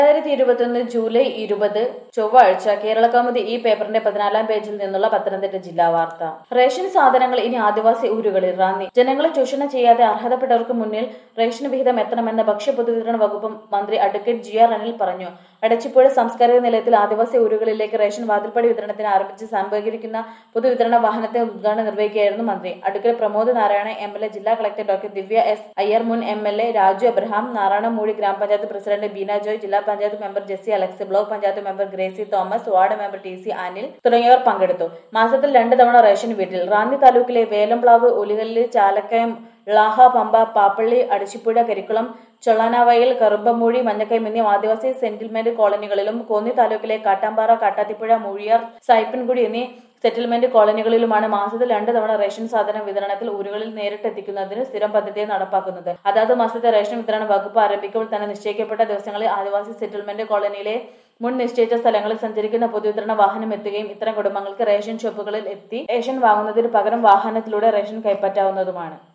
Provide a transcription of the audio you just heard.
രണ്ടായിരത്തി ഇരുപത്തൊന്ന് ജൂലൈ ഇരുപത് ചൊവ്വാഴ്ച കേരള കൗമുദി ഈ പേപ്പറിന്റെ പതിനാലാം പേജിൽ നിന്നുള്ള പത്തനംതിട്ട ജില്ലാ വാർത്ത റേഷൻ സാധനങ്ങൾ ഇനി ആദിവാസി ഊരുകളിൽ റാന്നി ജനങ്ങളെ ചൂഷണം ചെയ്യാതെ അർഹതപ്പെട്ടവർക്ക് മുന്നിൽ റേഷൻ വിഹിതം എത്തണമെന്ന് ഭക്ഷ്യ പൊതുവിതരണ വകുപ്പ് മന്ത്രി അഡ്വക്കേറ്റ് ജി ആർ അനിൽ പറഞ്ഞു അടച്ചിപ്പുഴ സാംസ്കാരിക നിലയത്തിൽ ആദിവാസി ഊരുകളിലേക്ക് റേഷൻ വാതിൽപ്പടി വിതരണത്തിന് ആരംഭിച്ച് സംഭവിക്കുന്ന പൊതുവിതരണ വാഹനത്തെ ഉദ്ഘാടനം നിർവഹിക്കുകയായിരുന്നു മന്ത്രി advocate Pramod Narayan M L A ജില്ലാ collector doctor Divya S Iyer മുൻ M L A Raju Abraham Naranamoozhy ഗ്രാമപഞ്ചായത്ത് പ്രസിഡന്റ് ബീന ജോയ് ജില്ലാ panchayat member Jessy Alex block panchayat member Gracy Thomas ward member T C Anil തുടങ്ങിയവർ പങ്കെടുത്തു മാസത്തിൽ രണ്ട് തവണ റേഷൻ വീട്ടിൽ റാന്നി താലൂക്കിലെ വേലംപ്ലാവ് ഒലികല്ല് ചാലക്കയം ളാഹ പമ്പ പാപ്പള്ളി അടച്ചിപ്പുഴ കരിക്കുളം ചൊള്ളാനാവയൽ കറുമ്പമൂഴി മഞ്ഞക്കയം എന്നീ ആദിവാസി സെറ്റിൽമെന്റ് കോളനികളിലും കോന്നി താലൂക്കിലെ കാട്ടാമ്പാറ കാട്ടാത്തിപ്പുഴ മൂഴിയാർ സായിപ്പൻകുടി എന്നീ സെറ്റിൽമെന്റ് കോളനികളിലുമാണ് മാസത്തിൽ രണ്ട് തവണ റേഷൻ സാധന വിതരണത്തിൽ ഊരുകളിൽ നേരിട്ടെത്തിക്കുന്നതിന് സ്ഥിരം പദ്ധതി നടപ്പാക്കുന്നത് അതാത് മാസത്തെ റേഷൻ വിതരണ വകുപ്പ് ആരംഭിക്കുമ്പോൾ തന്നെ നിശ്ചയിക്കപ്പെട്ട ദിവസങ്ങളിൽ ആദിവാസി സെറ്റിൽമെന്റ് കോളനിയിലെ മുൻ നിശ്ചയിച്ച സ്ഥലങ്ങളിൽ സഞ്ചരിക്കുന്ന പൊതുവിതരണ വാഹനം എത്തുകയും ഇത്തരം കുടുംബങ്ങൾക്ക് റേഷൻ ഷോപ്പുകളിൽ എത്തി റേഷൻ വാങ്ങുന്നതിന് പകരം വാഹനത്തിലൂടെ റേഷൻ കൈപ്പറ്റാവുന്നതുമാണ്